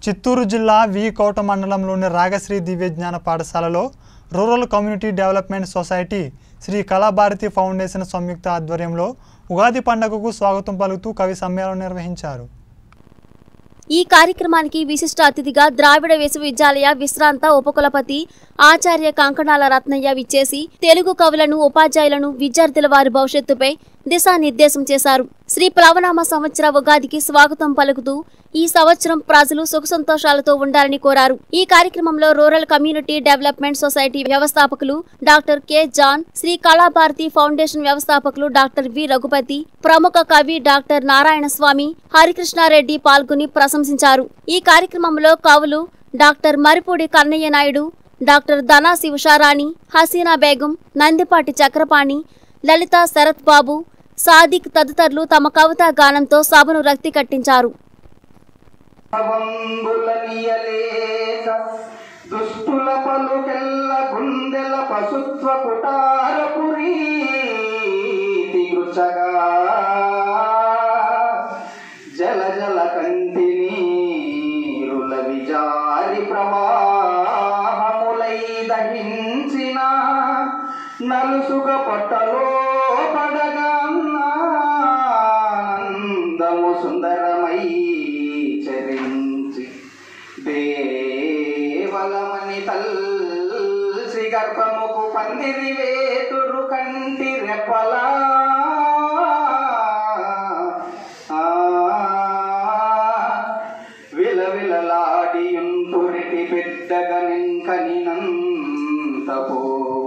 చిత్తూరు జిల్లా వి కోట మండలంలోని రాగశ్రీ దివ్యజ్ఞాన పాఠశాలలో rural community development society Sri Kalabharathi foundation సంయుక్త ఆధ్వర్యంలో ఉగాది పండుగకు స్వాగతం పలుకుతూ కవి సమ్మేళనం నిర్వహించారు ఈ కార్యక్రమానికి విశిష్ట అతిథిగా ద్రావిడ విశ్వవిద్యాలయ విశ్రాంత ఉపకులపతి ఆచార్య కంకణాల రత్నయ్య విచ్చేసి తెలుగు కవులను ఉపాధ్యాయులను విద్యార్థుల వారి భవిష్యత్తుపై దిశానిర్దేశం చేశారు శ్రీ ప్లవనామ సంవత్సర ఉగాదికి స్వాగతం పలుకుతూ ఈ సంవత్సరం ప్రజలు సుఖ సంతోషాలతో ఉండాలని కోరారు ఈ కార్యక్రమంలో రూరల్ కమ్యూనిటీ డెవలప్మెంట్ సొసైటీ వ్యవస్థాపకులు doctor K John Sri Kalabharathi foundation వ్యవస్థాపకులు డాక్టర్ వి రఘుపతి ప్రముఖ కవి డాక్టర్ నారాయణ స్వామి హరికృష్ణారెడ్డి పాల్గొని ప్రశంసించారు ఈ కార్యక్రమంలో కవులు డాక్టర్ మరిపూడి కన్నయ్య నాయుడు డాక్టర్ ధనాసి ఉషారాణి హసీనా బేగం నందిపాటి చక్రపాణి లలిత శరత్ బాబు సాదిక్ తదితరులు తమ కవితా గానంతో సభను రక్తి కట్టించారు భవంబులనియలేక దుష్టుల పలుకెల్ల గుండెల పశుత్వ కుటారపురీతి గుచగా జల జల కంటిని రుల విజారి ప్రవాహములై దహించిన నలుసుగ పట్టలో పడగా ఆనందము సుందరమై చరించి దేవలమని తల్సి గర్భముకు పందిరి వేతురు కంటి రెప్పలా ఆ, విలవిలలాడియుంటురిటి పెద్దగా నింకనినంతపో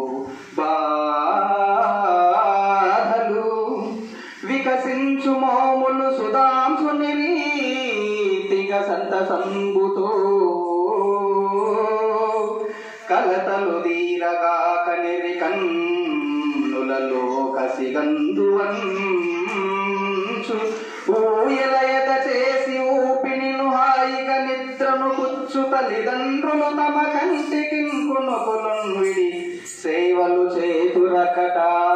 బాధలు వికసించు మోములు సుధాంసు నిరీతిగ సంత సంబుతో కలతలు దీరగా కనిరి కన్నులలో కసిగందువంచు ఊయలయత చేసి ఊపినిను హాయిగా నిద్రను పుచ్చు తల్లిదండ్రులు తమ కంటికి కొనుకులను విడి సేవలు చేతురకట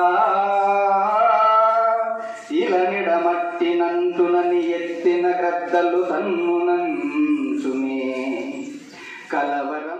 ఇలనిడమట్టి నంటునని ఎత్తిన గ్రద్దలు తన్నునంచునే కలవర